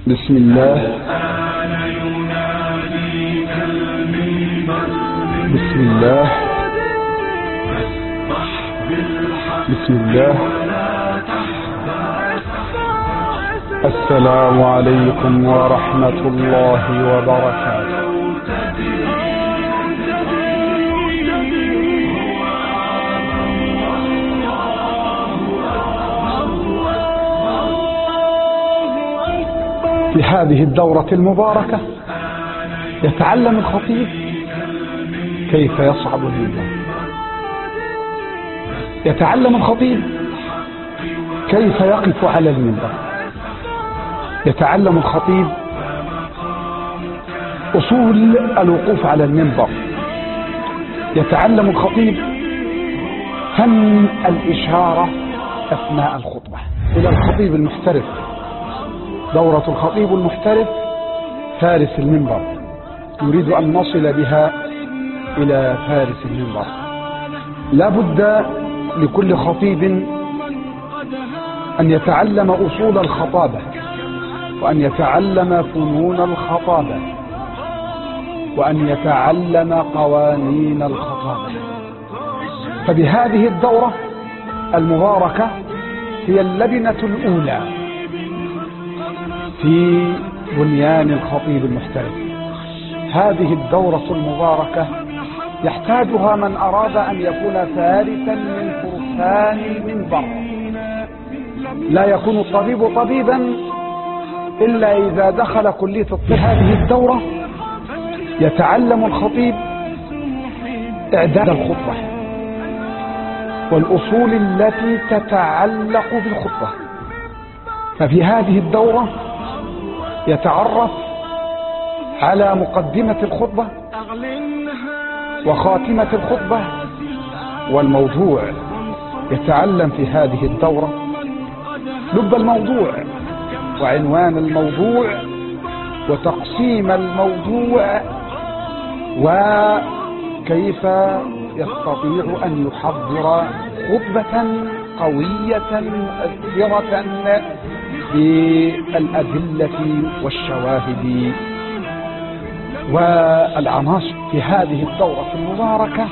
بسم الله بسم الله بسم الله السلام عليكم ورحمة الله وبركاته في هذه الدورة المباركة يتعلم الخطيب كيف يصعد المنبر يتعلم الخطيب كيف يقف على المنبر يتعلم الخطيب أصول الوقوف على المنبر يتعلم الخطيب فن الإشارة أثناء الخطبة إلى الخطيب المحترف دورة الخطيب المحترف فارس المنبر نريد أن نصل بها إلى فارس المنبر لا بد لكل خطيب أن يتعلم أصول الخطابة وأن يتعلم فنون الخطابة وأن يتعلم قوانين الخطابة فبهذه الدورة المباركة هي اللبنة الأولى في بنيان الخطيب المحترف هذه الدورة المباركة يحتاجها من أراد أن يكون فارسا من فرسان المنبر لا يكون الطبيب طبيبا إلا إذا دخل كلية الطب هذه الدورة يتعلم الخطيب إعداد الخطبة والأصول التي تتعلق بالخطبة ففي هذه الدورة يتعرف على مقدمة الخطبة وخاتمة الخطبة والموضوع يتعلم في هذه الدورة لب الموضوع وعنوان الموضوع وتقسيم الموضوع وكيف يستطيع أن يحضر خطبة قوية مؤثرة بالأدلة والشواهد والعناصر في هذه الدورة المباركة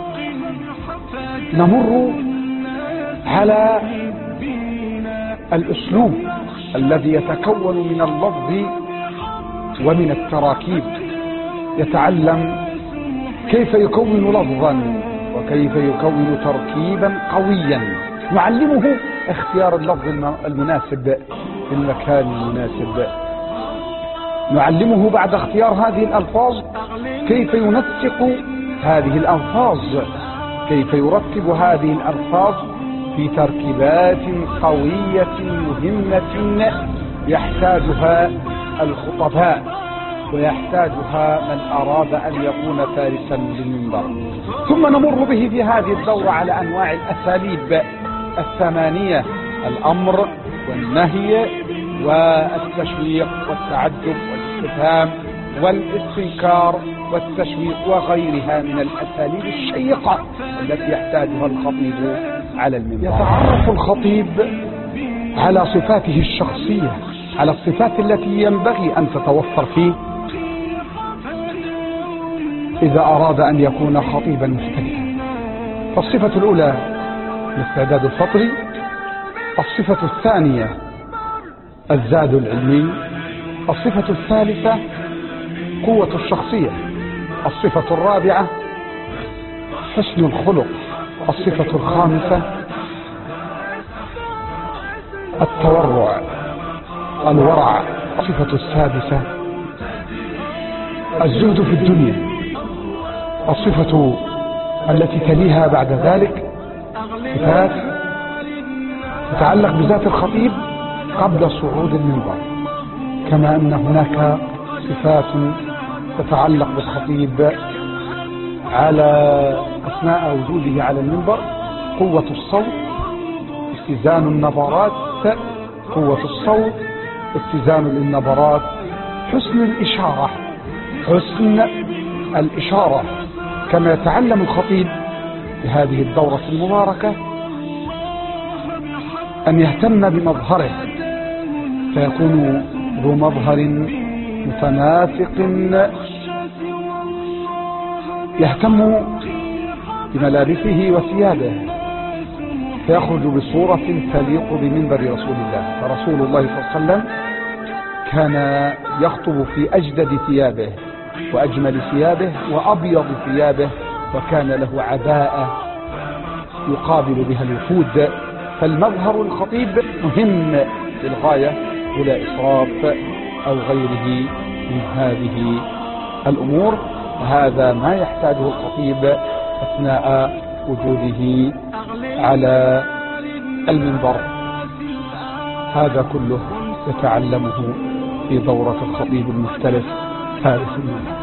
نمر على الأسلوب الذي يتكون من اللفظ ومن التراكيب يتعلم كيف يكون لفظا وكيف يكون تركيبا قويا نعلمه اختيار اللفظ المناسب في المكان المناسب نعلمه بعد اختيار هذه الألفاظ كيف ينسق هذه الألفاظ كيف يرتب هذه الألفاظ في تركيبات قوية مهمة يحتاجها الخطباء ويحتاجها من أراد أن يكون فارسا للمنبر ثم نمر به في هذه الدورة على أنواع الأساليب الثمانية الأمر والنهي والتشويق والتعجب والاستفهام والاستنكار والتشويق وغيرها من الأساليب الشيقة التي يحتاجها الخطيب على المنبر يتعرف الخطيب على صفاته الشخصية على الصفات التي ينبغي أن تتوفر فيه إذا أراد أن يكون خطيبا محترفا فالصفة الأولى الاستعداد الفطري الصفة الثانية الزاد العلمي الصفة الثالثة قوة الشخصية الصفة الرابعة حسن الخلق الصفة الخامسة التورع الورع الصفة السادسة الزهد في الدنيا الصفة التي تليها بعد ذلك صفات تتعلق بذات الخطيب قبل صعود المنبر كما أن هناك صفات تتعلق بالخطيب على أثناء وجوده على المنبر قوة الصوت اتزان النبرات قوة الصوت اتزان للنبرات حسن الإشارة حسن الإشارة كما يتعلم الخطيب في هذه الدورة المباركة أن يهتم بمظهره فيكون ذو مظهر متناسق يهتم بملابسه وثيابه فيخرج بصورة تليق بمنبر رسول الله فرسول الله صلى الله عليه وسلم كان يخطب في أجدد ثيابه وأجمل ثيابه وأبيض ثيابه وكان له عباءة يقابل بها الوفود فالمظهر الخطيب مهم للغاية إلى إسراف أو غيره من هذه الأمور هذا ما يحتاجه الخطيب أثناء وجوده على المنبر هذا كله يتعلمه في دورة الخطيب المختلف فارس المنبر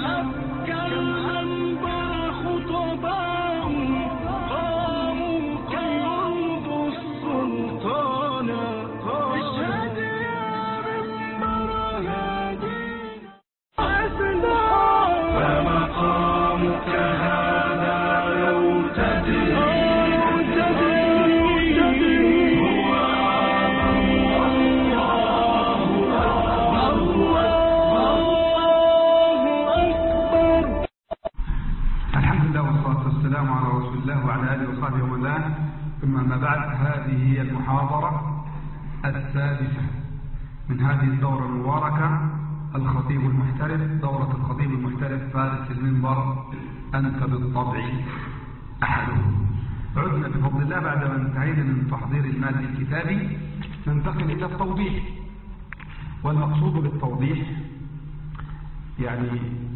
من هذه الدورة المباركة الخطيب المحترف دورة الخطيب المحترف فارس المنبر أنت بالطبع أحدهم عدنا بفضل الله بعد ما انتهينا من تحضير المال الكتابي ننتقل إلى التوضيح والمقصود بالتوضيح يعني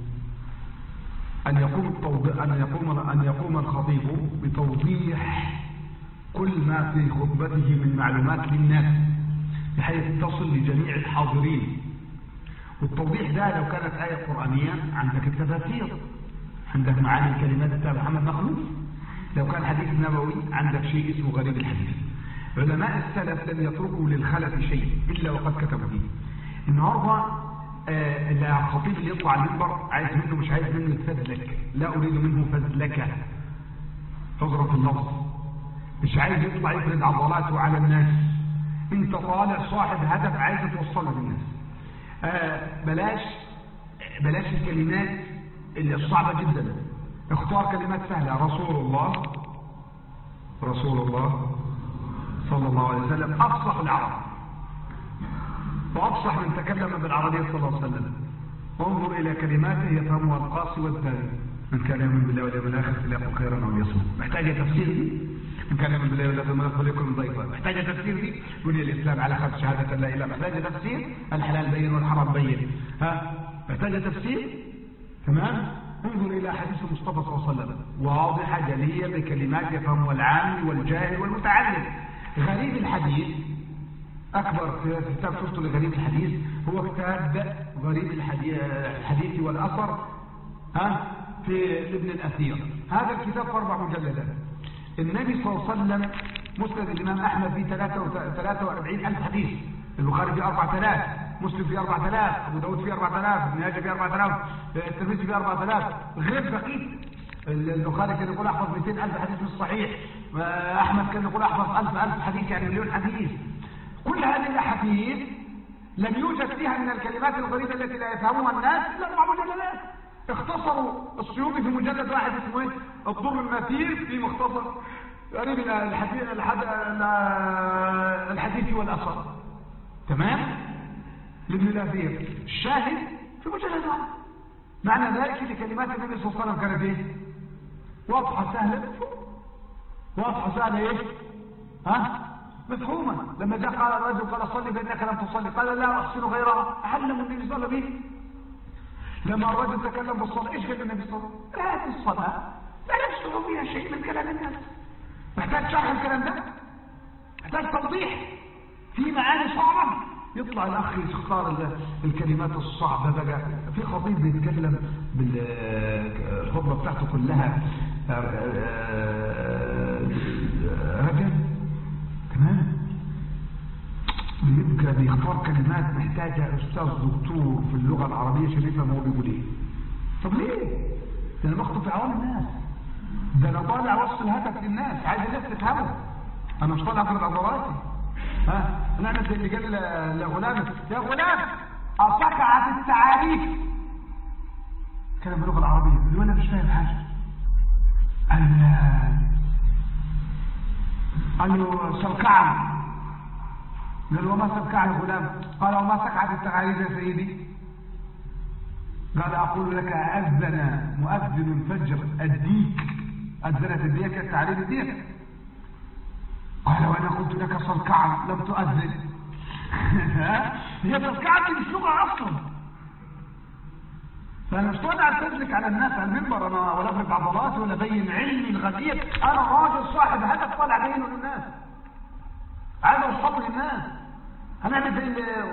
أن يقوم, أن يقوم, أن يقوم الخطيب بتوضيح كل ما في خطبته من معلومات للناس بحيث تصل لجميع الحاضرين والتوضيح ده لو كانت آية قرآنية عندك التفاسير عندك معاني الكلمات بتاع محمد مخلوف لو كان حديث نبوي عندك شيء اسمه غريب الحديث علماء السلف لم يتركوا للخلف شيء إلا وقد كتبوا فيه النهارده آه الخطيب اللي يطلع على المنبر عايز منه مش عايز منه يتفزلك لا أريد منه فزلكة حضرة اللفظ مش عايز يطلع يفرد عضلاته على الناس انت طالع صاحب هدف عايز توصله للناس آه بلاش بلاش الكلمات اللي الصعبة جدا اختار كلمات سهلة رسول الله رسول الله صلى الله عليه وسلم أفصح العرب وأفصح من تكلم بالعربية صلى الله عليه وسلم انظر إلى كلماته يفهمها القاسي والتالي من كان يؤمن بالله واليوم الآخر فليقل خيرا أو ليصمت محتاجة تفسير دي من كان يؤمن بالله واليوم الآخر فليكن ضيفا محتاجة تفسير دي بني الإسلام على خمس شهادة لا إله محتاجة تفسير الحلال بين والحرام بين ها محتاجة تفسير تمام انظر إلى حديث المصطفى صلى الله عليه وسلم واضحة جلية بكلمات يفهمها العام والجاهل والمتعلم غريب الحديث أكبر في كتاب شفته لغريب الحديث هو كتاب غريب الحديث والأثر ها في ابن الأثير هذا الكتاب في أربع مجلدات النبي صلى الله عليه وسلم مسند الإمام أحمد في 43 ألف حديث البخاري في 4000 مسلم في 4000 أبو داود في 4000 ابن ماجه في 4000 الترمذي في 4000 غير بقية البخاري كان يقول أحفظ 200 ألف حديث في الصحيح أحمد كان يقول أحفظ 1000 ألف حديث يعني مليون حديث كل هذه الأحاديث لم يوجد فيها من الكلمات الغريبة التي لا يفهمها الناس إلا أربع مجلدات اختصروا السيوطي في مجلد واحد اسمه ايه الضر المثير في مختصر قريب الحديث الحديث والاثر تمام لابن الاثير الشاهد في مجلد واحد معنى ذلك ان كلمات النبي صلى الله عليه وسلم كانت ايه واضحه سهله واضحه سهله ايه ها مفهومه لما جاء قال الرجل قال صلي فانك لم تصلي قال لا احسن غيرها علم النبي صلى الله عليه وسلم لما الرجل تكلم بالصلاة ايش قال النبي صلى الله عليه وسلم هذه الصلاة لا يشتغل فيها شيء من كلام الناس محتاج شرح الكلام ده محتاج توضيح في معاني صعبة يطلع الاخ يختار الكلمات الصعبة بقى في خطيب بيتكلم بالخطبة بتاعته كلها رجل تمام بيبقى بيختار كلمات محتاجة أستاذ دكتور في اللغة العربية عشان يفهم هو بيقول إيه طب ليه؟ ده أنا بخطب في عوام الناس ده أنا طالع وسط الهدف للناس عايز الناس تفهمه أنا مش طالع في العضلات ها أنا زي اللي قال لغلام يا غلام أصكعت التعاريف كلام باللغة العربية اللي أنا مش فاهم حاجة قال له سلكعا قال وما سلكع يا غلام قال وما سكعت التعاريف يا سيدي قال أقول لك أذن مؤذن الفجر الديك أذنت الديك التعريف الديك قال وأنا قلت لك صلكعا لم تؤذن هي صلكعا مش لغة أصلا فأنا مش طالع أتسلك على الناس على المنبر أنا ولا أفرق عضلاتي ولا أبين علمي الغزير أنا راجل صاحب هدف طالع أبينه للناس عايز أوصله للناس هنعمل زي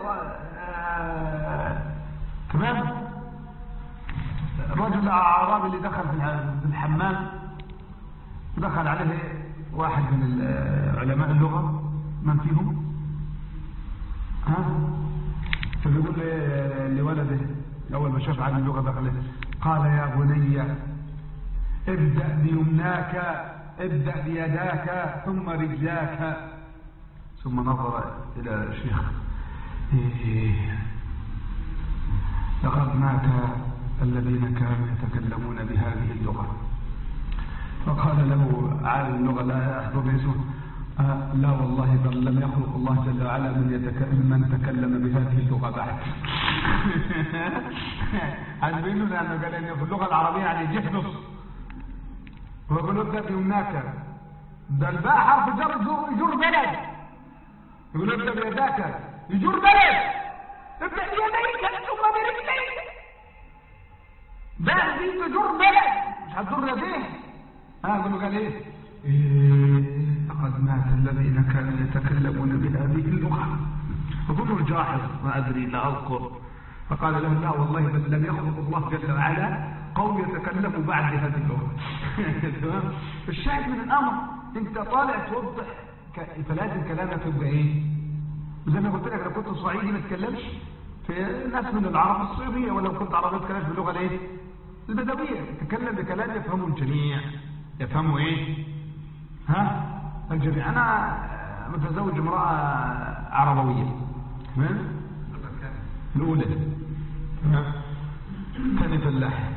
تمام الرجل الأعرابي اللي دخل في الحمام دخل عليه واحد من علماء اللغة من فيهم ها فبيقول لولده أول ما شاف عالم اللغة دخل قال يا بني ابدأ بيمناك ابدأ بيداك ثم رجلاك ثم نظر إلى الشيخ إيه لقد مات الذين كانوا يتكلمون بهذه اللغة فقال له عالم اللغة لا أحضر اسمه آه لا والله بل لم يخلق الله جل وعلا من, يتكلم من تكلم بهذه اللغة بعد عاجبينه لأنه قال إنه في اللغة العربية يعني جحدث ويقول ابدأ بيمناك ده الباء حرف جر يجر بلد يقول ابدأ بيداك يجر بلد ابدأ بيديك ثم برجليك باء دي تجر بلد مش هتجر يديه ها يقول له قال ايه لقد مات الذين كانوا يتكلمون بهذه اللغة فقلت الجاحظ ما أدري لا أذكر فقال له لا والله بل لم يخلق الله جل وعلا قوم يتكلموا بعد هذه اللغة تمام الشاهد من الأمر انت طالع توضح فلازم كلامك يبقى ايه زي ما قلت لك لو كنت صعيدي ما تتكلمش في ناس من العرب الصعيدية ولو كنت عربي تتكلمش باللغة الايه البدوية تتكلم بكلام يفهمه الجميع يفهموا ايه ها الجميع انا متزوج امرأة عربوية تمام الاولى تمام ثاني فلاح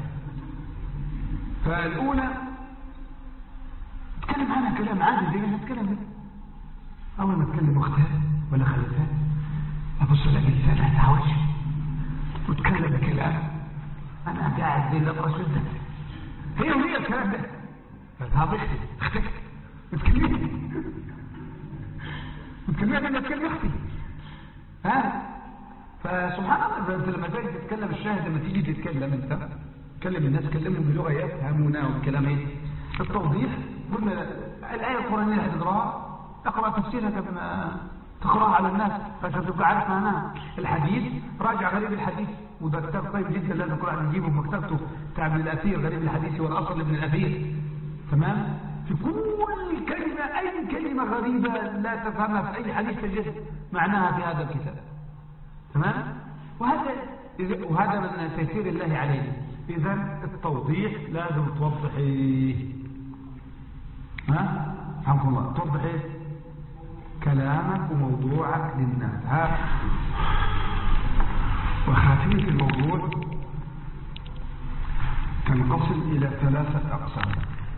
فالاولى تتكلم عنها كلام عادي زي ما تتكلم به اول ما تكلم اختها ولا خالتها ابص الاقي لسانها تعوج وتكلم بكلام انا قاعد زي الاقرص هي وهي الكلام ده هذا اختي اختك بتكلمني بتكلمني انا بتكلم اختي ها فسبحان الله انت لما تيجي تتكلم الشاهد لما تيجي تتكلم انت تكلم الناس كلمهم بلغه يفهمونها والكلام ايه التوضيح قلنا الايه القرانيه اللي هتقراها اقرا تفسيرها كما تقراها على الناس عشان تبقى عارف معناها الحديث راجع غريب الحديث وده كتاب طيب جدا لازم كل واحد يجيبه في مكتبته بتاع ابن الاثير غريب الحديث والاصل لابن الاثير تمام في كل كلمة أي كلمة غريبة لا تفهمها في أي حديث تجد معناها في هذا الكتاب تمام وهذا وهذا من تيسير الله عليه إذا التوضيح لازم توضح إيه ها فهمكم الله توضح إيه كلامك وموضوعك للناس ها وخاتمة الموضوع تنقسم إلى ثلاثة أقسام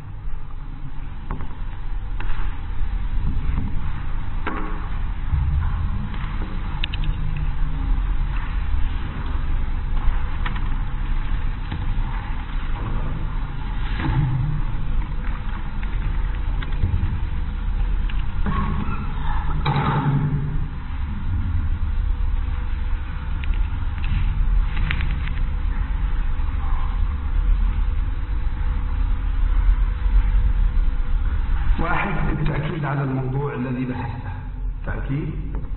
على الموضوع الذي بحثته تأكيد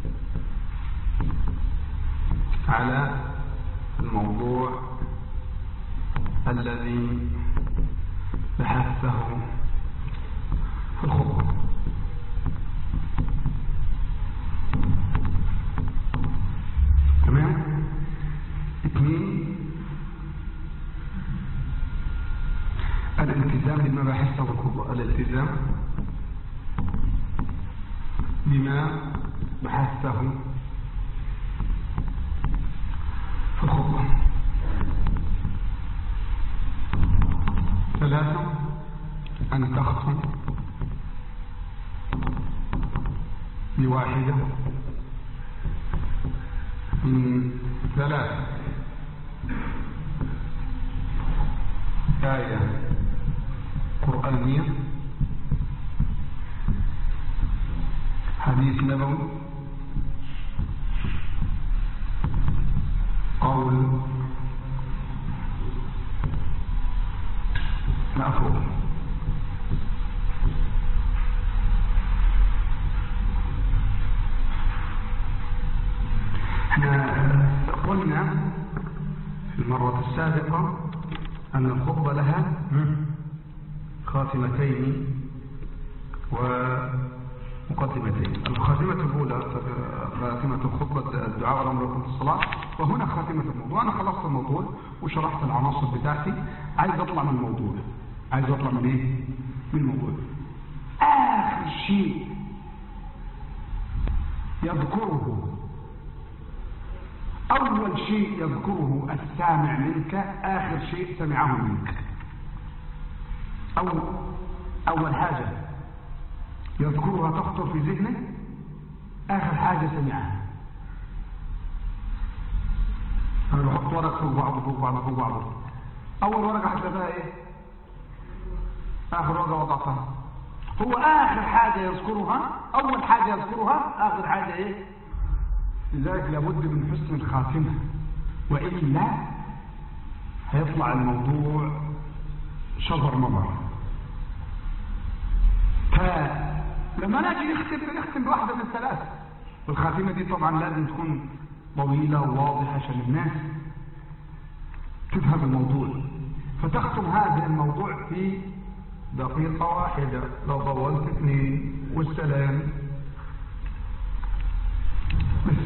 على الموضوع الذي بحثته في الخطبة تمام اثنين الالتزام بما بحثته في الخطبة الالتزام بما بحثته في الخطبة ثلاثة أن تختم بواحدة من ثلاث آية قرآنية حديث نبوي قول مأفوض احنا قلنا في المرة السابقة أن الخطبة لها خاتمتين ومقدمتين الخاتمة الأولى خاتمة الخطبة الدعاء والأمر في الصلاة وهنا خاتمة الموضوع أنا خلصت الموضوع وشرحت العناصر بتاعتي عايز أطلع من الموضوع عايز أطلع من إيه؟ من الموضوع آخر شيء يذكره أول شيء يذكره السامع منك آخر شيء سمعه منك أو أول حاجة يذكرها تخطر في ذهنه آخر حاجة سمعها أنا بحط ورق فوق بعضه فوق بعضه فوق بعضه أول ورقة حسبها إيه؟ آخر ورقة وضعتها هو آخر حاجة يذكرها أول حاجة يذكرها آخر حاجة إيه؟ لذلك لابد من حسن الخاتمة وإلا هيطلع الموضوع شجر مضر فلما نجي نختم نختم بواحدة من الثلاث والخاتمة دي طبعا لازم تكون طويلة وواضحة عشان الناس تفهم الموضوع فتختم هذا الموضوع في دقيقة واحدة لو طولت اثنين والسلام بس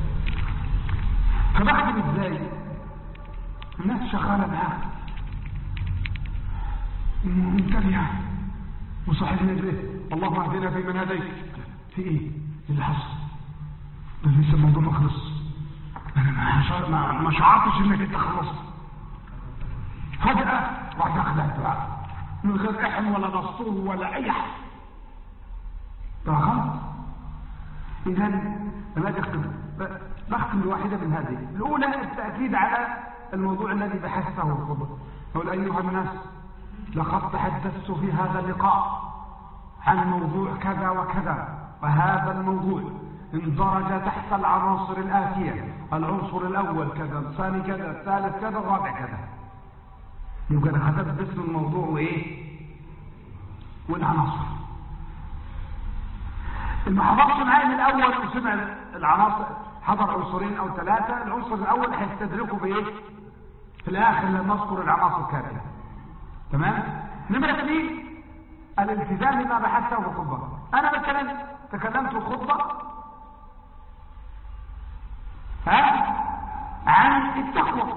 فبخدم ازاي الناس شغالة معاك منتبهة وصاحبنا البيت اللهم اهدنا في من هديت في ايه اللي حصل ده لسه الموضوع ما خلص انا ما ما شعرتش انك انت خلصت فجأة راح اخلع الدعاء من غير احن ولا دستور ولا اي حاجة ده غلط اذا لما اختم بختم بواحدة من هذه الاولى التأكيد على الموضوع الذي بحثته الخطبة قول ايها الناس لقد تحدثت في هذا اللقاء عن موضوع كذا وكذا وهذا الموضوع اندرج تحت العناصر الآتية العنصر الأول كذا الثاني كذا الثالث كذا الرابع كذا يبقى أنا خدت باسم الموضوع وإيه والعناصر اللي ما حضرش معايا من الأول وسمع العناصر حضر عنصرين أو ثلاثة العنصر الأول هيستدركه بإيه في الآخر لما نذكر العناصر كاملة تمام نمرة اثنين الالتزام بما بحثته في الخطبة أنا مثلا تكلمت في الخطبة ها عن التقوى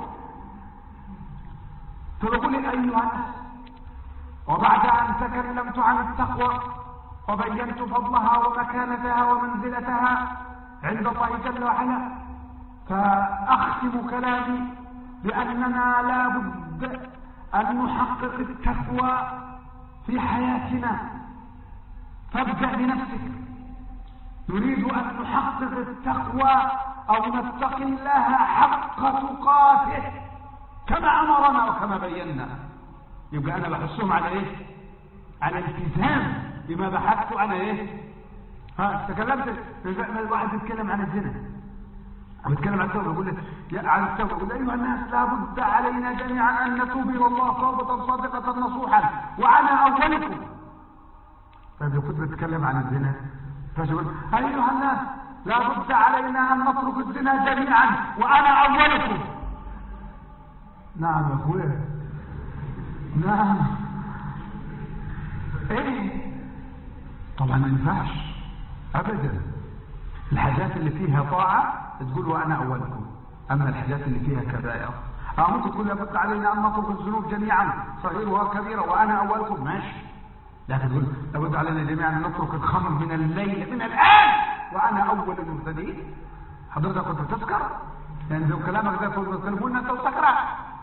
فبقول أيها الناس وبعد أن تكلمت عن التقوى وبينت فضلها ومكانتها ومنزلتها عند الله جل وعلا فأختم كلامي بأننا لا بد أن نحقق التقوى في حياتنا فابدأ بنفسك نريد أن نحقق التقوى أو نتقي الله حق تقاته كما أمرنا وكما بينا يبقى أنا بحثهم على إيه على التزام بما بحثت أنا إيه ها تكلمت الواحد يتكلم عن الزنا بتكلم عن التوبة يقول يا عن التوبة يقول أيها الناس لابد علينا جميعا أن نتوب إلى الله توبة صادقة نصوحا وأنا أولكم طيب لو كنت بتكلم عن الزنا فشقول أيها الناس لابد علينا أن نترك الزنا جميعا وأنا أولكم نعم يا أخويا نعم إيه طبعا ما ينفعش أبدا الحاجات اللي فيها طاعة تقول وأنا أولكم أما الحاجات اللي فيها كبائر أو ممكن تقول لابد علينا أن نترك الذنوب جميعا صغيرها كبيرة وأنا أولكم ماشي لكن تقول لابد علينا جميعا أن نترك الخمر من الليل من الآن وأنا أول المبتدئين حضرتك كنت بتذكر يعني لو كلامك ده تقول انت وسكران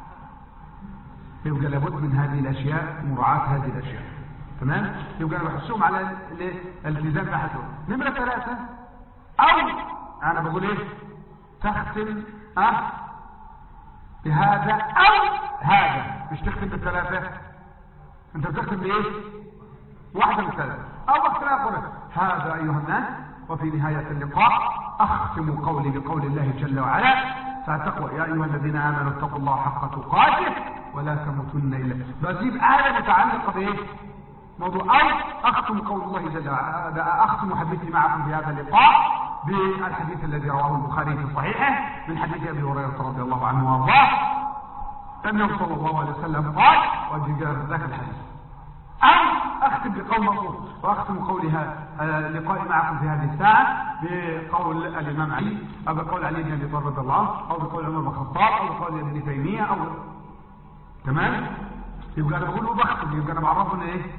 يبقى لابد من هذه الاشياء مراعاة هذه الاشياء تمام يبقى انا بحسهم على الالتزام بحثهم نمرة ثلاثة او انا بقول ايه تختم اه بهذا او هذا مش تختم بالثلاثة انت بتختم بايه واحدة من ثلاثة او اختلاف هذا ايها الناس وفي نهاية اللقاء اختم قولي بقول الله جل وعلا فاتقوا يا ايها الذين امنوا اتقوا الله حق تقاته ولا تموتن الا بجيب آية متعلقة بايه موضوع او اختم قول الله جل وعلا اختم حديثي معكم في هذا اللقاء بالحديث الذي رواه البخاري في صحيحه من حديث ابي هريره رضي الله عنه وارضاه انه صلى الله عليه وسلم قال وجاء ذاك الحديث او اختم بقول مطلوب واختم قولها لقائي معكم في هذه الساعه بقول الامام علي او بقول علي بن ابي طالب رضي الله عنه او بقول عمر بن الخطاب او بقول ابن تيميه او تمام يبقى انا بقول له بختم يبقى انا بعرفه ان ايه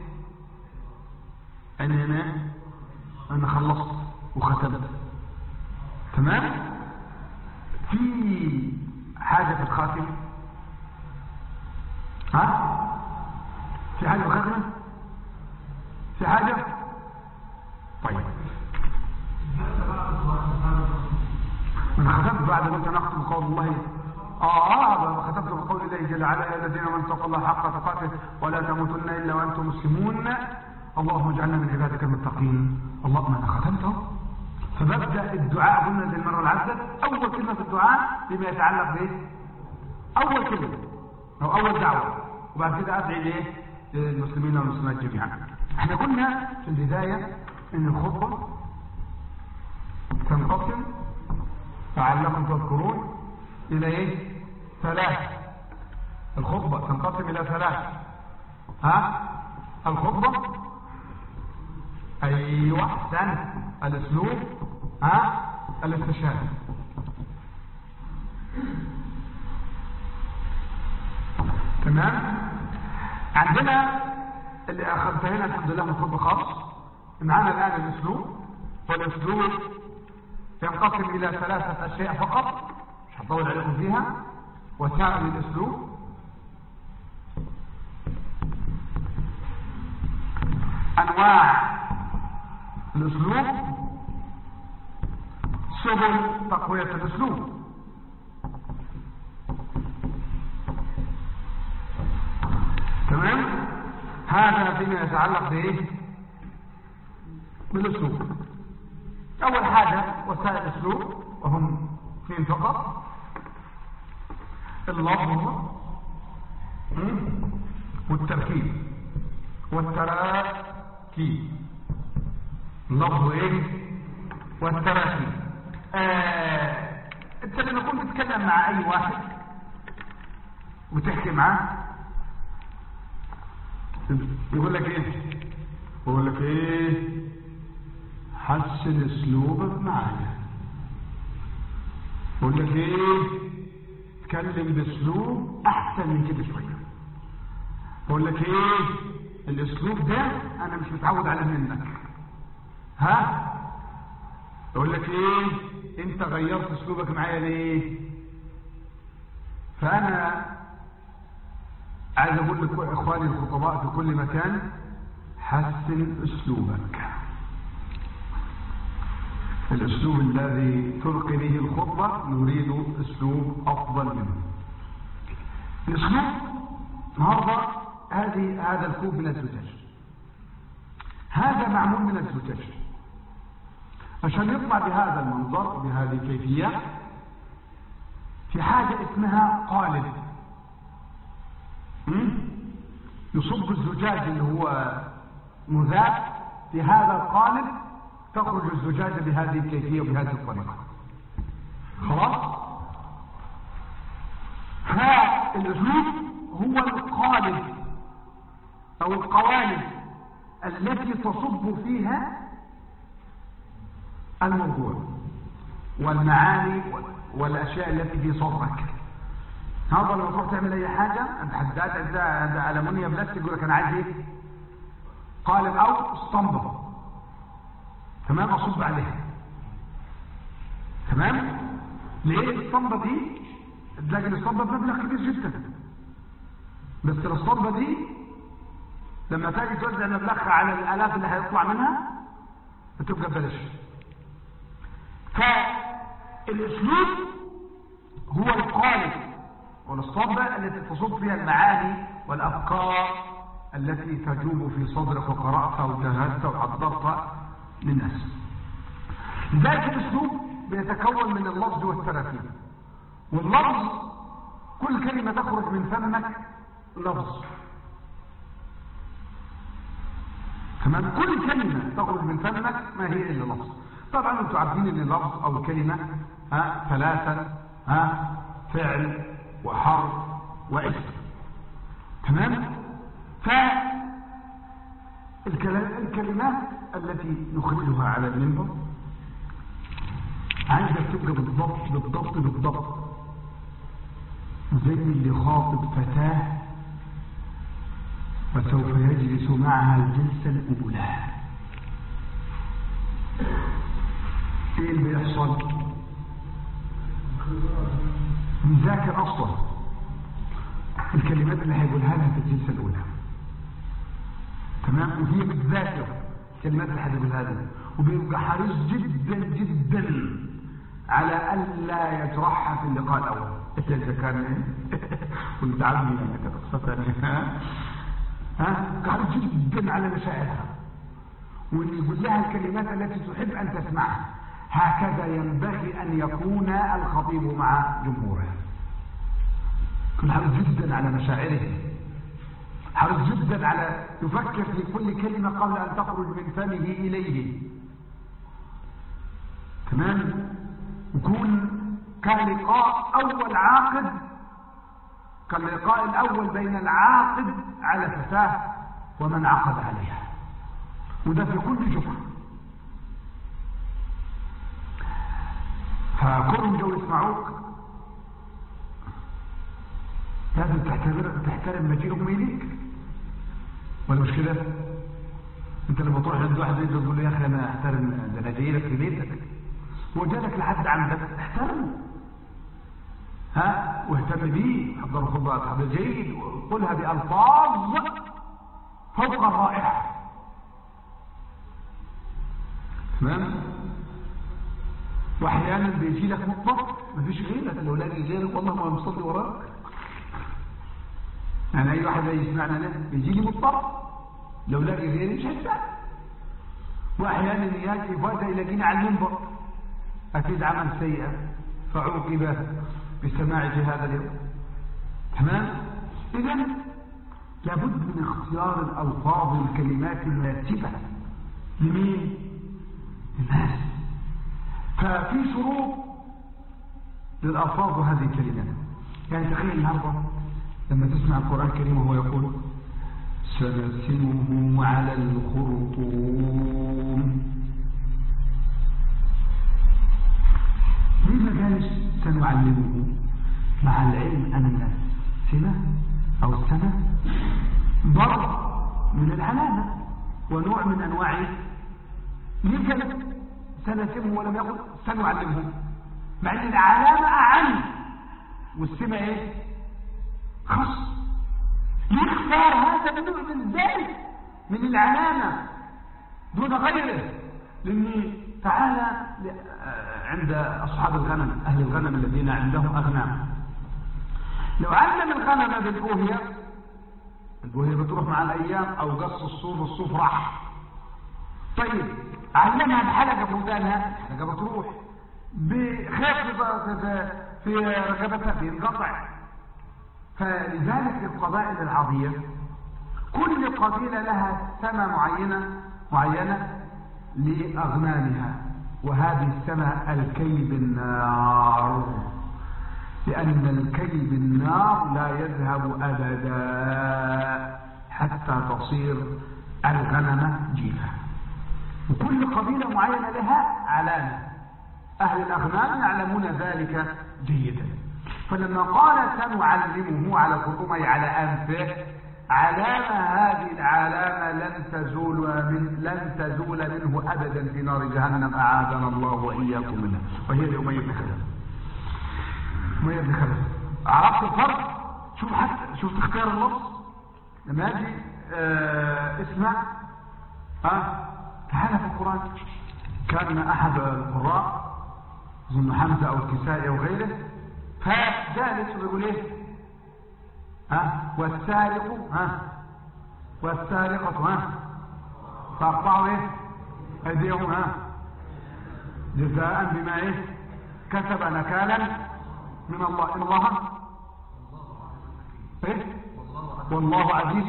ان انا انا خلصت وختمت تمام في حاجه في الخاتم ها في حاجه في الخاتمه في حاجه طيب انا ختمت بعد ما انت نختم قول الله اه اه ختمت بقول الله جل وعلا يا الذين من اتقوا الله حق تقاته ولا تموتن الا وانتم مسلمون اللهم اجعلنا من عبادك المتقين اللهم انا ختمته فببدا الدعاء قلنا للمره العزة اول كلمه في الدعاء بما يتعلق بايه اول كلمه او اول دعوه وبعد كده ادعي لايه للمسلمين والمسلمات جميعا احنا قلنا في البدايه ان الخطبه تنقسم لعلكم تذكرون الى ايه ثلاث الخطبه تنقسم الى ثلاث ها الخطبه ايوه احسن الاسلوب ها الاستشهاد تمام عندنا اللي اخذتها الحمد لله من خطبه خاص معانا الان الاسلوب والاسلوب ينقسم الى ثلاثه اشياء فقط مش هطول عليكم فيها وسائل الاسلوب انواع الاسلوب سبل تقوية الاسلوب تمام هذا فيما يتعلق بايه بالاسلوب اول حاجة وسائل الاسلوب وهم اثنين فقط اللفظ والتركيب والتراكيب اللفظ ايه والتراكيب آه. انت لما كنت تتكلم مع اي واحد وتحكي معاه يقول لك ايه يقول لك ايه حسن اسلوبك معايا يقول لك ايه اتكلم باسلوب احسن من كده شويه يقول لك ايه الاسلوب ده انا مش متعود عليه منك ها يقول لك ايه انت غيرت اسلوبك معايا ليه فانا عايز اقول لك اخواني الخطباء في كل مكان حسن اسلوبك الاسلوب الذي تلقي به الخطبه نريد اسلوب افضل منه الاسلوب النهارده هذه هذا الكوب من الزجاج هذا معمول من الزجاج عشان يطلع بهذا المنظر بهذه الكيفيه في حاجه اسمها قالب يصب الزجاج اللي هو مذاب في هذا القالب تخرج الزجاجة بهذه الكيفية وبهذه الطريقة خلاص ها الاسلوب هو القالب او القوالب التي تصب فيها الموضوع والمعاني والاشياء التي في صدرك هذا لما تروح تعمل اي حاجه عند حداد عند المونيا بلاستيك يقول لك انا عايز ايه قالب او اسطمبه تمام اصب عليها تمام ليه الصنبة دي تلاقي الصنبة بمبلغ كبير جدا بس الصنبة دي لما تاجي توزع مبلغها على الالاف اللي هيطلع منها بتبقى ببلاش فالاسلوب هو القالب والصبة التي تصب فيها المعاني والافكار التي تجوب في صدرك وقرأتها وجهزتها وحضرتها للناس ذلك الاسلوب بيتكون من اللفظ والتراكيب واللفظ كل كلمة تخرج من فمك لفظ تمام كل كلمة تخرج من فمك ما هي إلا لفظ طبعا انتم عارفين ان اللفظ او الكلمة ها ثلاثة ها فعل وحرف واسم تمام فالكلمات التي نخرجها على المنبر عايزة تبقى بالضبط بالضبط بالضبط زي اللي خاطب فتاة وسوف يجلس معها الجلسة الأولى ايه اللي بيحصل نذاكر اصلا الكلمات اللي هيقولها لها في الجلسة الأولى تمام وهي بتذاكر الكلمات اللي هتقولها لها وبيبقى حريص جدا جدا على ألا يجرحها في اللقاء الأول إذا كان والتعبني يعني كقصة ها حريص جدا على مشاعرها وأن يقول لها الكلمات التي تحب أن تسمعها هكذا ينبغي أن يكون الخطيب مع جمهوره كل حريص جدا على مشاعره حريص جدا على يفكر في كل كلمة قبل أن تخرج من فمه إليه تمام يكون كلقاء أول عاقد كاللقاء الأول بين العاقد على فتاة ومن عقد عليها وده في كل جمعة فكلهم جو يسمعوك لازم تحترم تحترم مجيئهم اليك ولا مش كده انت لما تروح عند واحد يقول تقول له يا اخي انا احترم ده انا جاي لك في بيتك هو جالك لحد عندك احترمه ها واهتم بيه حضر خطبات هذا جيد وقلها بألفاظ فوق الرائحة تمام واحيانا بيجي لك مطلق مفيش غيرك لو لاقي غيرك والله ما مصلي وراك يعني اي واحد يسمعنا انا بيجي لي مطلق لو لاقي غيري مش هيسمع واحيانا ياتي فجاه يلاقيني على المنبر اكيد عمل سيئه فعوقب بسماع في هذا اليوم تمام اذا لابد من اختيار الالفاظ والكلمات المناسبه لمين للناس ففي شروط للالفاظ وهذه الكلمات يعني تخيل النهارده لما تسمع القران الكريم وهو يقول سنسمه على الخرطوم ليه ما قالش سنعلمه مع العلم أن السنة أو السنة ضرب من العلامة ونوع من أنواع ليه قال سنسمه ولم يقل سنعلمه مع أن العلامة أعم والسمة إيه خص ليه اختار هذا النوع من ذلك من العلامة دون غيره لأن تعالى عند أصحاب الغنم أهل الغنم الذين عندهم أغنام لو علم الغنم بالبوهية البوهية بتروح مع الأيام أو قص الصوف الصوف راح طيب علمها بحلقة في ودانها الحلقة بتروح بخيط في رقبتها بينقطع فلذلك القبائل العربية كل قبيلة لها سنة معينة معينة لأغنامها وهذه السنة الكيب النار لأن الكيب النار لا يذهب أبدا حتى تصير الغنمة جيفة وكل قبيلة معينة لها علامة أهل الأغنام يعلمون ذلك جيدا فلما قال سنعلمه على خطومه على أنفه علامة هذه العلامة لن تزول من لن تزول منه أبدا في نار جهنم أعاذنا الله وإياكم منها وهي لأمية بن خلف ما يبني خلف عرفت الفرق شوف حتى شوف اختيار اللفظ لما يجي آه اسمع ها تعالى في القرآن كان أحد القراء ظن حمزة أو الكسائي أو غيره فجالس ويقول إيه ها والسارق ها والسارقة ها فاقطعوا إيه أيديهم ها جزاء بما إيه كسب نكالا من الله إن الله إيه والله عزيز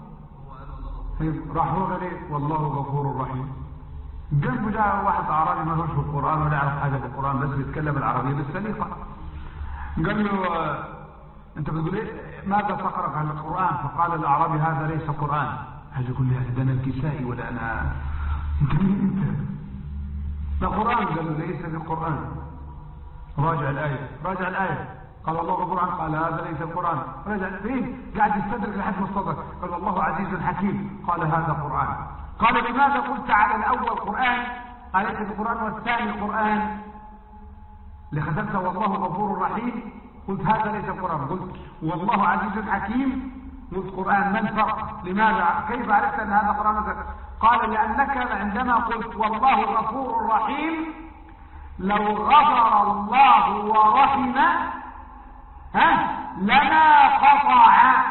راح هو قال ايه والله غفور رحيم جنبه جاء واحد اعرابي ما هوش في القران ولا يعرف حاجه في القران بس بيتكلم العربيه بالسليقه قال له آه، انت بتقول ايه ماذا تقرا عن القران فقال الاعرابي هذا ليس قران هذا يقول لي ده انا الكسائي ولا انا انت مين انت ده قران قال له ليس بالقران راجع الايه راجع الايه قال الله القرآن قال هذا ليس القرآن رجع فين قاعد يستدرك لحد ما استدرك قال الله عزيز حكيم قال هذا قرآن قال لماذا قلت على الأول قرآن قالت القرآن والثاني قرآن لختمت والله غفور رحيم قلت هذا ليس القرآن قلت والله عزيز حكيم قلت قرآن ما الفرق لماذا كيف عرفت أن هذا قرآن قال لأنك عندما قلت والله غفور رحيم لو غفر الله ورحم ها لما قطع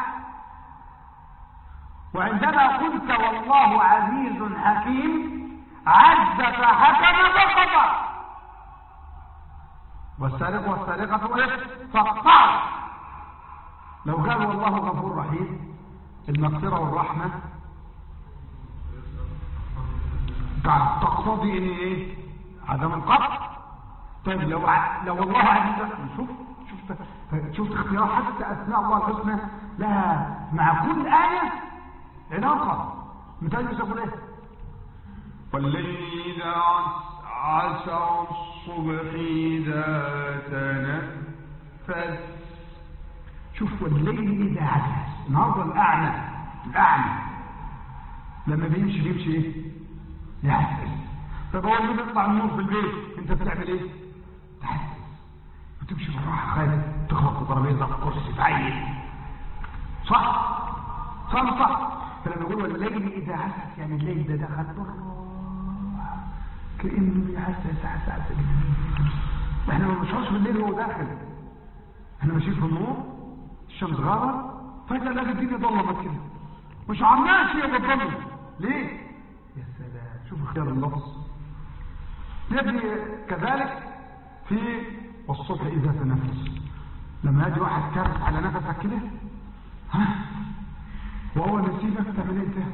وعندما قلت والله عزيز حكيم عز فحكم فقطع والسارق والسارقة فقطع لو قال والله غفور رحيم المغفرة والرحمة تقتضي ان ايه عدم القطع طيب لو ع... لو الله عزيز شوف شوف شوف اختيار حتى اسماء الله الحسنى لها مع كل آية علاقة مثال مش اقول ايه والليل إذا عسى الصبح إذا تنفس شوف والليل إذا عسى النهارده الأعمى الأعمى لما بيمشي بيمشي ايه يحسس طب هو اللي بيطلع النور في البيت انت بتعمل ايه تحسس وتمشي بالراحه خايف تخبط في ترابيزه في كرسي تعين صح صح صح فلما يقول والليل اذا عسس يعني الليل ده دخل بالراحه كانه بيعسس عسس احنا ما بنشعرش بالليل وهو داخل احنا ماشيين في النور الشمس غابت فجاه نلاقي الدنيا ضلمت كده ما شعرناش هي بتضلم ليه يا سلام شوف اختيار اللفظ يجي كذلك في والصبح إذا تنفس لما يجي واحد كارث على نفسك كده ها وهو نسيبك تعمل انت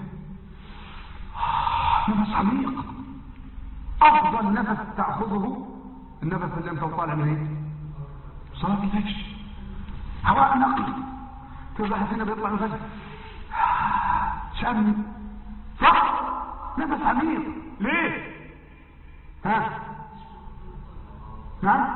نفس عميق افضل نفس تاخذه النفس اللي انت طالع من ايه صلاه الفجر هواء نقي تبقى هنا بيطلع من الفجر شم صح نفس عميق ليه ها نعم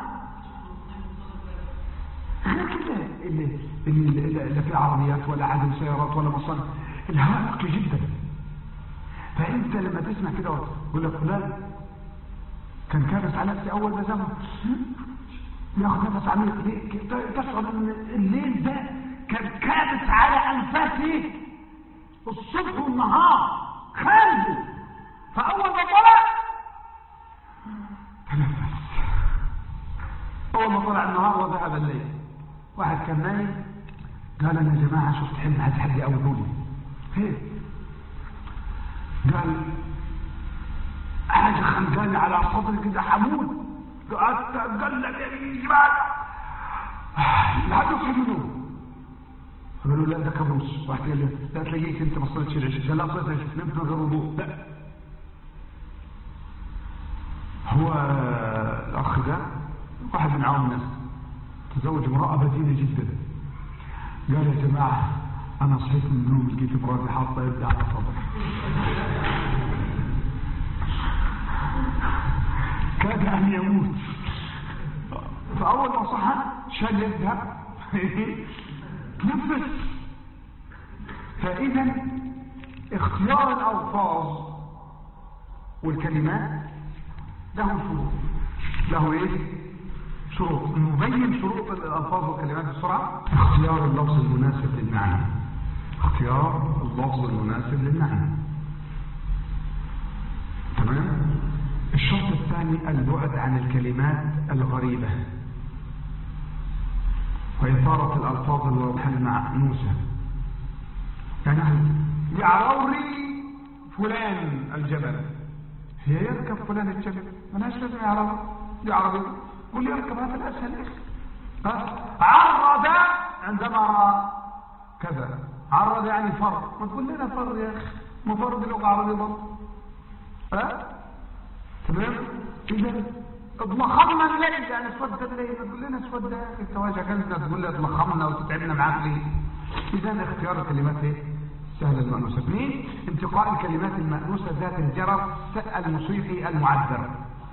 غير كده اللي, اللي, اللي في عربيات ولا عدم سيارات ولا مصانع الهواء نقي جدا فانت لما تسمع كده يقول لك فلان كان كابس على نفسي اول ما زمن ياخذ نفس عميق تشعر ان الليل ده كان كابس على انفاسه الصبح والنهار خارجه فاول ما طلع تنفس اول ما طلع النهار وذهب الليل واحد كان نايم قال انا يا جماعه شفت حلم عايز حد يقولوني فين قال حاجه خنقاني على صدري كده حمود قعدت اتقلب يا جماعه لحد يصحى منه قالوا لا ده كابوس واحد قال لي لا تلاقيك انت ما صليتش العشاء قال لا صليت العشاء نمت من غير وضوء لا هو الاخ ده واحد من عوام الناس تزوج امرأة بدينة جدا قال يا جماعة انا صحيت من النوم لقيت مراتي حاطة يدي على صدري كاد ان يموت فاول ما صحى شال يدها نفس فاذا اختيار الالفاظ والكلمات له شروط له ايه شروط نبين شروط الألفاظ والكلمات بسرعة اختيار اللفظ المناسب للمعنى اختيار اللفظ المناسب للمعنى تمام الشرط الثاني البعد عن الكلمات الغريبة وإثارة الألفاظ الواضحة المعنوسة يعني يعروري فلان الجبل هي يركب فلان الجبل ملهاش لازم يعرور دي عربي قول لي يركب هذا الأسهل ها عرض عندما رأى كذا عرض يعني فر ما تقول لنا فر يا أخي ما فر دي لغة عربية برضه ها تمام إذا اضمخمنا الليل يعني اسود الليل ما تقول لنا اسود يا أخي التواجع كانت تقول لي اضمخمنا وتتعبنا معاك ليه إذا اختيار الكلمات ايه سهل المأنوسة اثنين انتقاء الكلمات المأنوسة ذات الجرس الموسيقي المعذر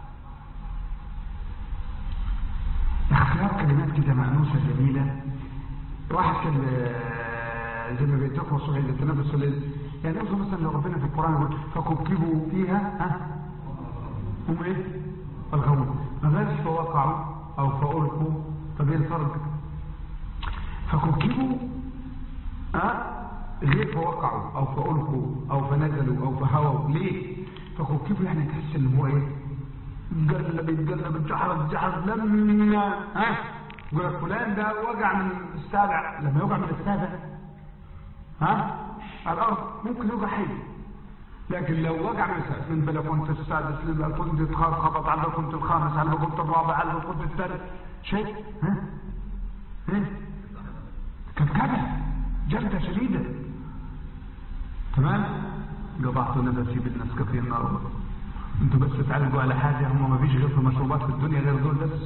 اختيار كلمات كده مأنوسة جميلة واحد كان زي ما بيتقوى الصبح عند التنفس الليل يعني يوصل مثلا لو ربنا في القرآن يقول فكبكبوا فيها ها هم ايه الغول ما بالش فوقعوا او فألقوا طب ايه الفرق فكبكبوا ها غير فوقعوا او فألقوا او فنزلوا او فهووا ليه فكبكبوا يعني تحس ان هو ايه قلب يتقلب اتجحر اتجحر لما ها يقول لك فلان ده وقع من السابع لما يوقع من السابع ها الارض ممكن يوقع حي لكن لو وقع مثلا من بلكونة السادس للبلكونة خبط على البلكونة الخامس على البلكونة الرابع على البلكونة الثالث شيء ها ها كبكبة جلدة شديدة تمام قطعت نفسي بالنسكافيه النار انتوا بس تعالجوا على حاجة هم ما فيش غير في المشروبات في الدنيا غير دول بس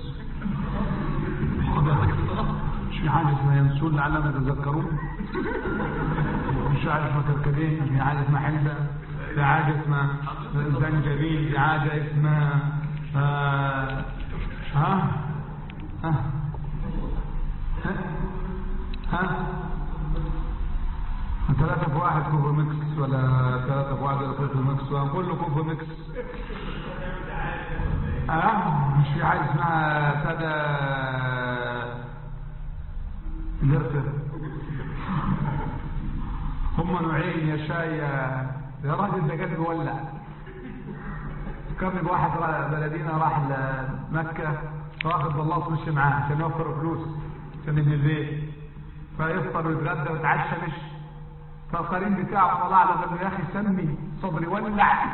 مش في حاجة اسمها ينسون لعلهم يتذكرون مش حاجة اسمها كركدين في حاجة اسمها حلبة في حاجة اسمها زنجبيل في حاجة اسمها آه ها ها ها ها ثلاثة في واحد كوفو ميكس ولا ثلاثة في واحد ولا كوفو ميكس وهنقول له كوفو ميكس اه مش في حاجة اسمها سادة لرفة هم نوعين يا شاي يا راجل ده قلبي ولع فكرني بواحد بلدينا راح لمكة واخد بلاص مشي معاه عشان يوفر فلوس عشان يبني البيت فيفطر ويتغدى ويتعشى مشي فالقرين بتاعه طلع له قال له يا اخي سمي صدري ولع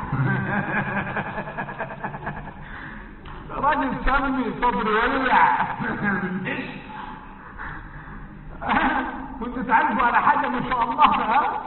راجل سمي صدري ولع ايش كنت تعالجوا على حاجه ما شاء الله ها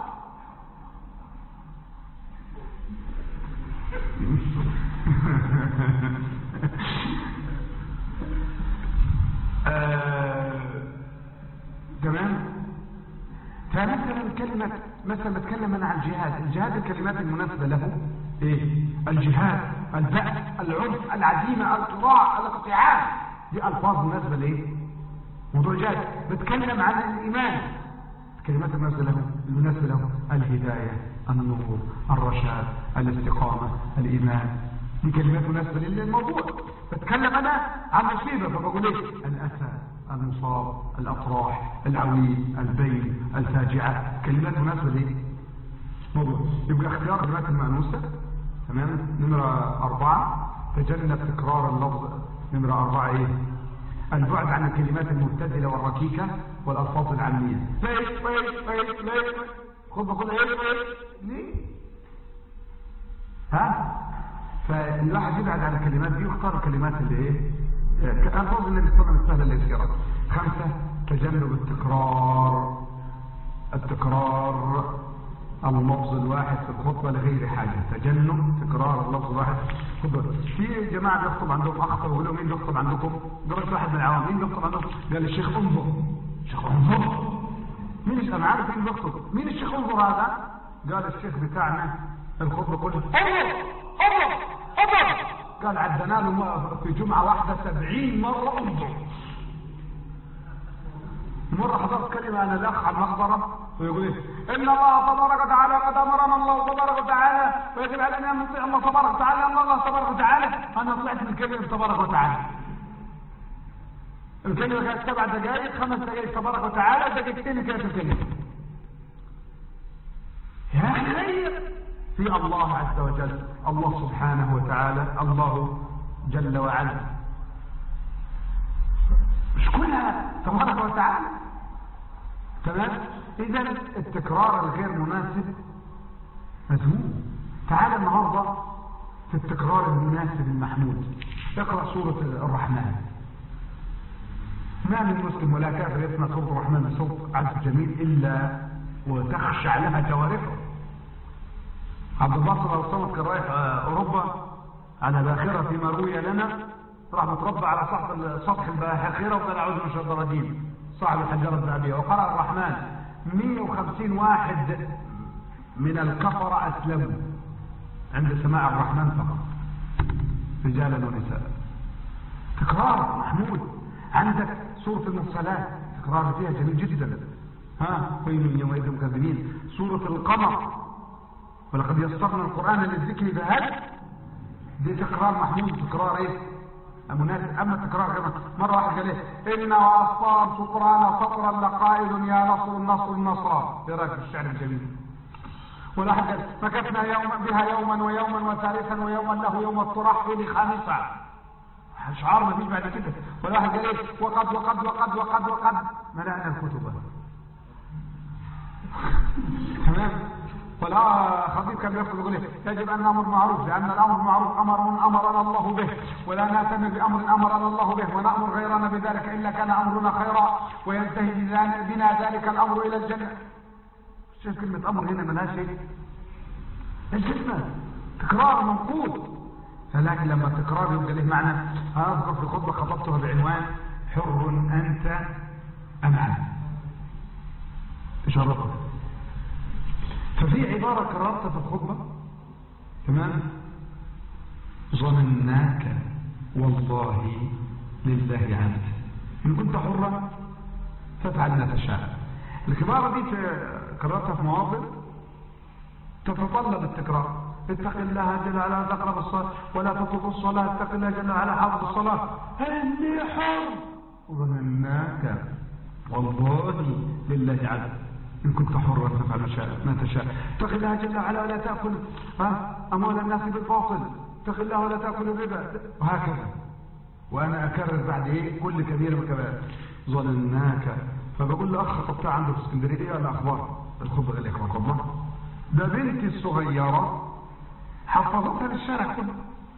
تمام فمثلا كلمة مثلا بتكلم انا عن الجهاد الجهاد الكلمات المناسبة له ايه الجهاد البأس العنف العزيمة القراع الاقتعاد دي الفاظ مناسبة لايه موضوع جهاد بتكلم عن الايمان الكلمات المناسبة له المناسبة له الهداية النور الرشاد الاستقامة الايمان دي كلمات مناسبة للموضوع بتكلم انا عن مصيبة فبقول ايه الاسى المصاب الافراح العويل البين الفاجعة كلمات مناسبة ليه موضوع يبقى اختيار كلمات المأنوسة تمام نمرة أربعة تجنب تكرار اللفظ نمرة أربعة إيه البعد عن الكلمات المبتذلة والركيكة والألفاظ العامية ليش ليش ليش ليش خد بقول ايه ليه ها فالواحد يبعد عن الكلمات دي ويختار الكلمات اللي ايه الفاظ النبي صلى الله عليه وسلم السهله اليسيره خمسه تجنب التكرار التكرار اللفظ الواحد في الخطبه لغير حاجه تجنب تكرار اللفظ الواحد خطبه في جماعه بيخطب عندهم اخطر ويقول لهم مين بيخطب عندكم قالت واحد من العوام مين بيخطب عندكم قال الشيخ انظر الشيخ انظر مين انا عارف مين بيخطب مين الشيخ انظر هذا قال الشيخ بتاعنا الخطبه كلها انظر انظر انظر قال عدنا له في جمعة واحدة سبعين مرة انظر مرة حضرت كلمة أنا الأخ على المقبرة ويقول إيه إن الله تبارك وتعالى قد أمرنا الله تبارك وتعالى ويجب علينا أن نطيع الله تبارك وتعالى أن الله تبارك وتعالى أنا طلعت من كلمة تبارك وتعالى الكلمة كانت سبع دقائق خمس دقائق تبارك وتعالى دقيقتين كانت الكلمة يا أخي غير في الله عز وجل الله سبحانه وتعالى الله جل وعلا مش كلها تبارك وتعالى تمام اذا التكرار الغير مناسب مذموم تعال النهارده في التكرار المناسب المحمود اقرا سوره الرحمن ما من مسلم ولا كافر يسمع سوره الرحمن بصوت عذب جميل الا وتخشع لها جوارحه عبد الباسط الصمد كان رايح اوروبا على باخره فيما روي لنا راح متربع على سطح سطح الباخره وكان اعوذ من الشيطان الرجيم صاحب الحجره الذهبيه وقرا الرحمن 150 واحد من الكفر اسلموا عند سماع الرحمن فقط رجالا ونساء تكرار محمود عندك سوره المرسلات تكرار فيها جميل جدا ها ويل يومئذ مكذبين سوره القمر ولقد يسرنا القرآن للذكر فهل دي تكرار محمود تكرار ايه مناسب اما التكرار كما مرة واحد قال ايه ان واصطار سطران سطرا لقائد يا نصر النصر النصر ايه رايك في الشعر الجميل ولا قال مكثنا يوما بها يوما ويوما وثالثا ويوما له يوم الترحل خامسا اشعار ما فيش بعد كده ولا واحد قال ايه وقد وقد وقد وقد وقد ملأنا الكتب تمام ولا خطيب كان بيقول يقول يجب ان نامر معروف لان الامر المعروف امر امرنا الله به ولا نهتم بامر امرنا الله به ونامر غيرنا بذلك الا كان امرنا خيرا وينتهي بنا ذلك الامر الى الجنه شوف كلمه امر هنا ملهاش ايه الجنه تكرار منقود فلكن لما التكرار يبقى له معنى انا اذكر في خطبه خطبتها بعنوان حر انت ام انا ايش عرفت ففي عبارة كررتها في الخطبة تمام ظنناك والله لله عنك إن كنت حرا فافعل ما تشاء العبارة دي كررتها في مواطن تتطلب التكرار اتق الله جل وعلا تقرب الصلاة ولا تطلب الصلاة اتق الله جل وعلا حافظ الصلاة اني حر ظنناك والله لله عنك إن كنت حرا تفعل ما تشاء اتق الله جل وعلا ولا تأكل أموال الناس بالباطل اتق الله ولا تأكل الربا وهكذا وأنا أكرر بعد إيه كل كبيرة وكبائر ظنناك فبقول له أخ خطبتها عنده في اسكندرية ولا أخبار الخطبة الإخوة خطبة ده بنتي الصغيرة حفظتها للشارع كله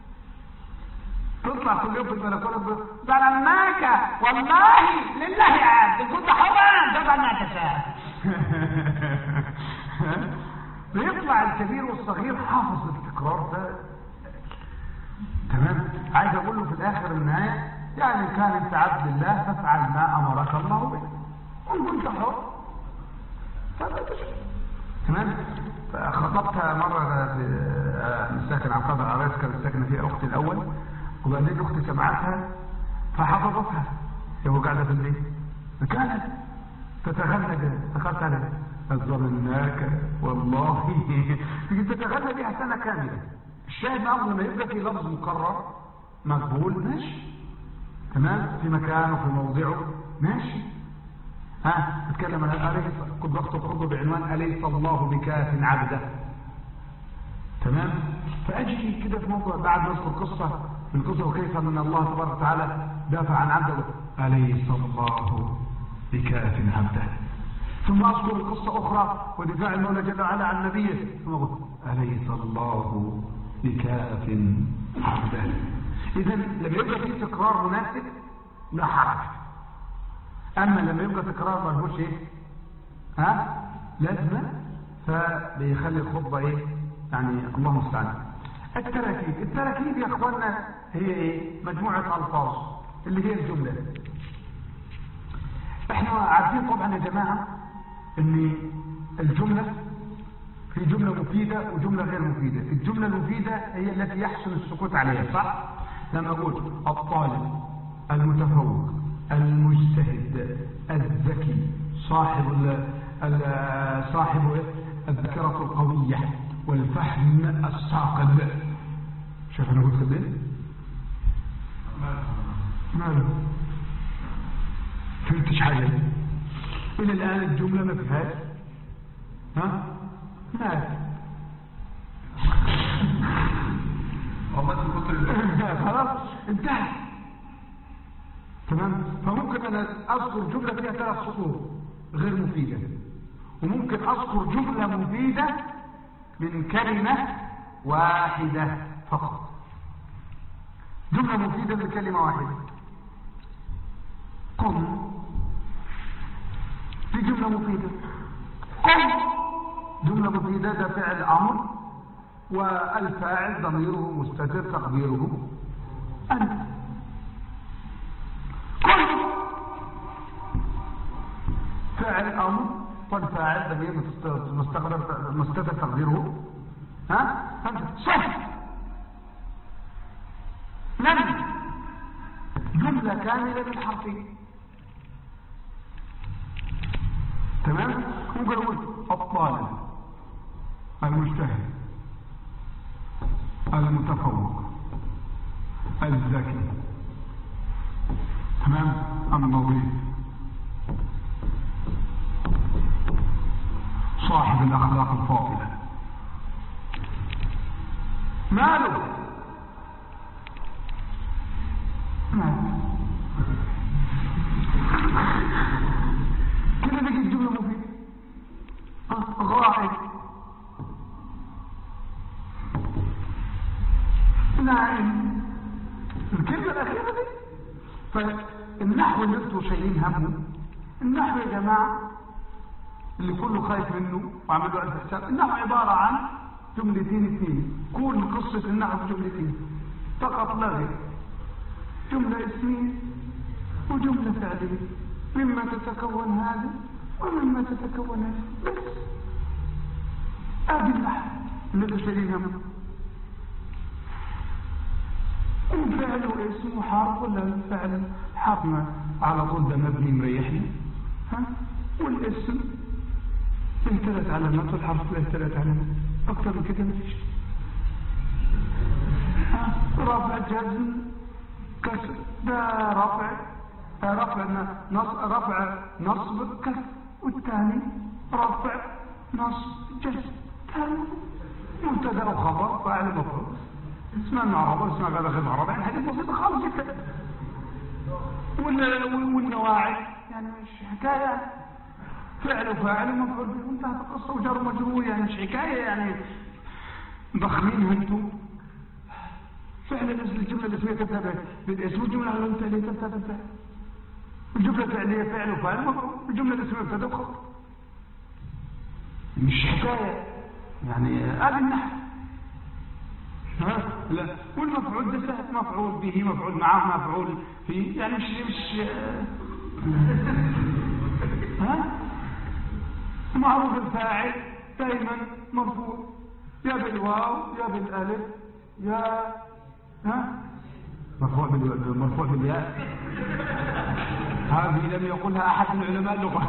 تطلع كل يوم في البلكونه ظنناك والله لله عاد ان كنت حرا تفعل ما تشاء بيطلع الكبير والصغير حافظ التكرار ده تمام عايز اقول له في الاخر النهايه يعني كان انت عبد الله فافعل ما امرك الله به وان كنت حر تمام فخطبتها مره في الساكن عن قدر عرايس كان الساكنه فيها اختي الاول وبعدين اختي سمعتها فحفظتها هي قاعده في البيت كانت تتغنى بها دخلت عليها ظنناك والله تتغنى بها سنه كامله الشاهد معه لما يبقى في لفظ مكرر مقبول ماشي تمام في مكانه في موضعه ماشي ها اتكلم عن أليس كنت بكتب خطبه بعنوان أليس الله بكاف عبده تمام فأجي كده في موضوع بعد ما اذكر قصة من قصة وكيف من الله تبارك وتعالى دافع عن عبده أليس الله بكاف عبده ثم أذكر قصة أخرى ودفاع المولى جل وعلا عن نبيه ثم أقول أليس الله بكاف عبده إذا لما يبقى في تكرار مناسب لا حرج أما لما يبقى تكرار ما لهوش إيه ها لازمة فبيخلي الخطبة إيه يعني الله المستعان التراكيب التراكيب يا اخوانا هي ايه مجموعة الفاظ اللي هي الجملة احنا عارفين طبعا يا جماعة ان الجملة في جملة مفيدة وجملة غير مفيدة الجملة المفيدة هي التي يحسن السكوت عليها صح لما اقول الطالب المتفوق المجتهد الذكي صاحب ال صاحب الذاكرة القوية والفهم الصاقب شوف انا قلت ايه ماله فهمتش حاجة إلى الآن الجملة ما فيهاش ها ما والله كنت خلاص انتهى تمام فممكن أنا أذكر جملة فيها ثلاث سطور غير مفيدة وممكن أذكر جملة مفيدة من كلمة واحدة فقط جملة مفيدة من كلمة واحدة قم في جملة مفيدة قم جملة مفيدة ده فعل أمر والفاعل ضميره مستتر تقديره أنت قم فعل أمر والفاعل ضمير مستقر مستتر تقديره ها أنت صح لم جملة كاملة بالحرفين تمام ممكن اقول الطالب المجتهد المتفوق الذكي تمام النظيف صاحب الاخلاق الفاضله ماله ماله كده بيجي الجمله مفيده آه، غائب ناعم الكلمه الاخيره دي فالنحو اللي انتوا شايلين همه النحو يا جماعه اللي كله خايف منه وعمل له الف حساب النحو عباره عن جملتين اثنين كل قصه النحو في جملتين فقط لا غير جمله اسميه وجمله فعليه مما تتكون هذه ومما تتكون هذه بس ادي النحو اللي انتوا شايلين همه الفعل واسم وحرف ولا الفعل حرف ما على طول ده مبني مريحني ها والاسم له ثلاث علامات والحرف له ثلاث علامات اكثر من كده مفيش ها رفع جزم كسر ده رفع آه، رفع ن- نص رفع نصب كسر والثاني رفع نصب جزم ثاني مبتدا وخبر فاعل مفعول اسمها المعربة اسمها غير غير معربة يعني حاجة بسيطة خالص جدا وال- والنواعي يعني مش حكاية فعل وفاعل ومفعول به وانتهت القصة وجر ومجرور يعني مش حكاية يعني ضخمينها انتم فعلا مثل الجملة الاسمية تبدأ بالاسم والجملة على التالية تبدأ بالفعل الجملة الفعلية فعل وفاعل ومفعول الجملة الاسمية مبتدا وخبر مش حكاية يعني هذا النحو ها لا والمفعول ده سهل مفعول به مفعول معه مفعول فيه يعني مش مش ها معروف الفاعل دائما مرفوع يا بالواو يا بالالف يا ها مرفوع بال مرفوع بالياء هذه لم يقلها احد من علماء اللغه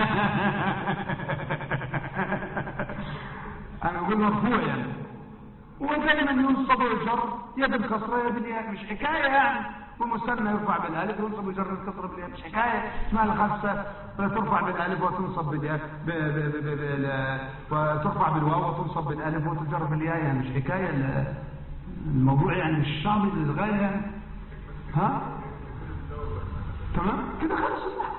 انا اقول مرفوع يعني ودائما ينصب ويجر يا بالكسره يا بالياء مش حكايه يعني والمثنى يرفع بالالف وينصب ويجر الكسره بالياء مش حكايه اسمها الخمسه ترفع بالالف وتنصب بالياء ب- ب- ب- ب- بال- وترفع بالواو وتنصب بالالف وتجر بالياء يعني مش حكايه ال- الموضوع يعني مش شامل للغايه يعني ها تمام كده خلص النحو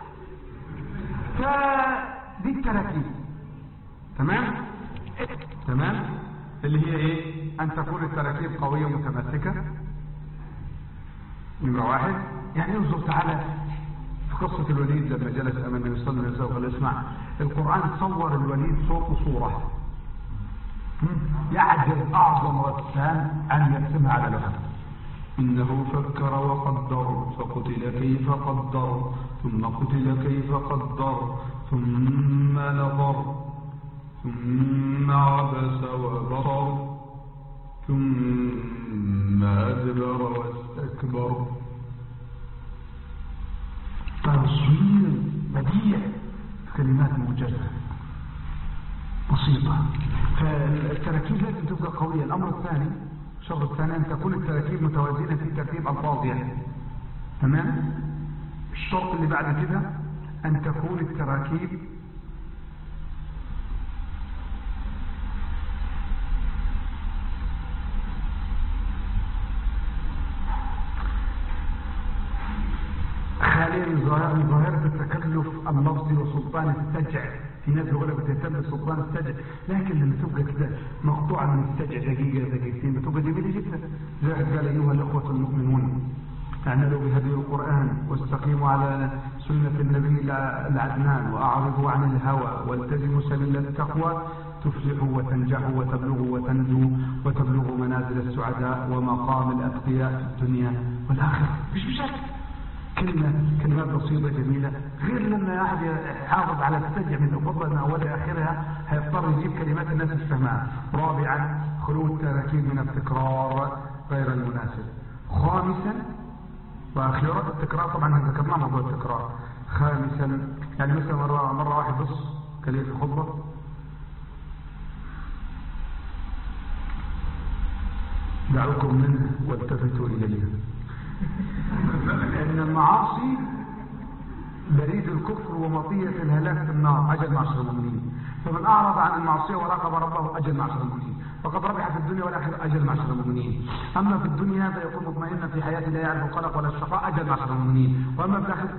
فدي التراكيب تمام تمام اللي هي ايه ان تكون التراكيب قوية متماسكة نمرة واحد يعني انظر تعالى في قصة الوليد لما جلس امام النبي صلى الله عليه وسلم وقال اسمع القرآن صور الوليد صوت صورة يعجز اعظم رسام ان يرسمها على لوحة إنه فكر وقدر فقتل كيف قدر ثم قتل كيف قدر ثم نظر ثم عبس وبصر ثم أدبر واستكبر تصوير بديع كلمات موجزة بسيطة فالتركيب لازم تبقى قوية الأمر الثاني الشرط الثاني أن تكون التركيب متوازنة في ترتيب ألفاظها تمام الشرط اللي بعد كده أن تكون التراكيب خالية من ظاهرة التكلف اللفظي وسلطان السجع في ناس يقول لك بتهتم بسلطان السجع لكن لما تبقى كده مقطوعة من السجع دقيقة دقيقتين بتبقى جميلة جدا زي قال أيها الأخوة المؤمنون اعملوا بهدي القرآن واستقيموا على سنة النبي العدنان وأعرضوا عن الهوى والتزموا سبيل التقوى تفلحوا وتنجحوا وتبلغوا وتنجوا وتبلغوا منازل السعداء ومقام الأتقياء في الدنيا والآخرة مش بشكل كلمة كلمات بسيطة جميلة غير لما أحد يحافظ على السجع من أفضل من أولها آخرها هيضطر يجيب كلمات الناس مش فاهمها رابعا خلو التراكيب من التكرار غير المناسب خامسا وأخيرا التكرار طبعا ذكرنا موضوع التكرار خامسا يعني مثلا مرة, مرة واحد بص كان في خطبة دعوكم منه والتفتوا إليه ان المعاصي بريد الكفر ومطية الهلاك في النار أجل معشر المؤمنين فمن أعرض عن المعصية وراقب ربه أجل معشر المؤمنين فقد ربح في الدنيا والآخرة أجل معشر المؤمنين أما في الدنيا فيكون مطمئنا في حياته لا يعرف القلق ولا الشقاء أجل معشر المؤمنين وأما في الآخرة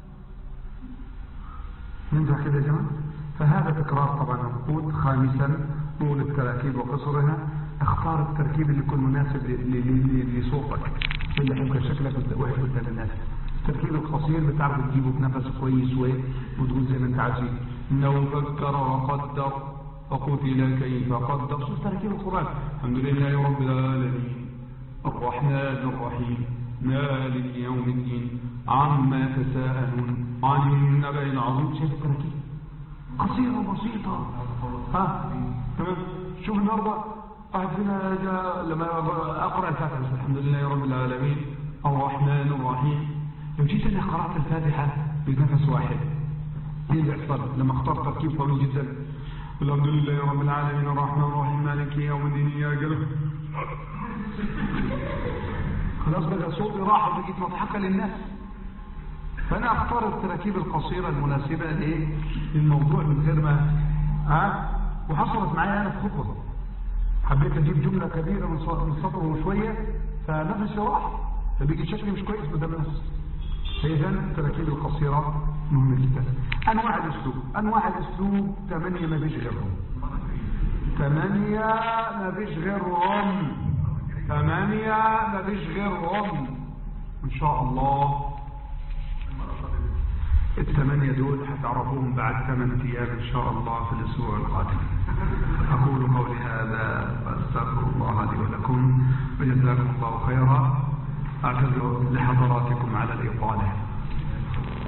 ننجح كده يا جماعة فهذا تكرار طبعا مفقود خامسا طول التراكيب وقصرها اختار التركيب اللي يكون مناسب لصوتك اللي حيبقى شكلك وحش قدام الناس التركيب القصير بتعرف تجيبه بنفس كويس وتقول زي ما انت عايز انه فكر وقدر فقتل كيف قدر شوف تركيب القران الحمد لله رب العالمين الرحمن الرحيم مالك يوم الدين عما يتساءلون عن النبأ العظيم شايف التركيب قصيرة وبسيطة ها تمام شوف النهارده واحد فينا جاء لما أقرأ الفاتحة الحمد لله رب العالمين الرحمن الرحيم لو جيت أنا قرأت الفاتحة بنفس واحد ايه اللي يحصل لما اختار تركيب طويل جدا الحمد لله رب العالمين الرحمن الرحيم مالك يوم الدين يا قلب خلاص بقى صوتي راح وبقيت مضحكة للناس فأنا أختار التراكيب القصيرة المناسبة لإيه؟ للموضوع من غير ما ها وحصلت معايا أنا في خطوة حبيت أجيب جملة كبيرة من سطر وشوية فنفسي راح فبيجي شكلي مش كويس قدام الناس فإذا التراكيب القصيرة مهمة جدا أنواع الأسلوب أنواع الأسلوب ثمانية ما فيش غيرهم ثمانية ما فيش غيرهم ثمانية ما فيش غيرهم إن شاء الله الثمانية دول هتعرفوهم بعد ثمان أيام إن شاء الله في الأسبوع القادم أقول قولي هذا وأستغفر الله لي ولكم وجزاكم الله خيرا أعتذر لحضراتكم على الإطالة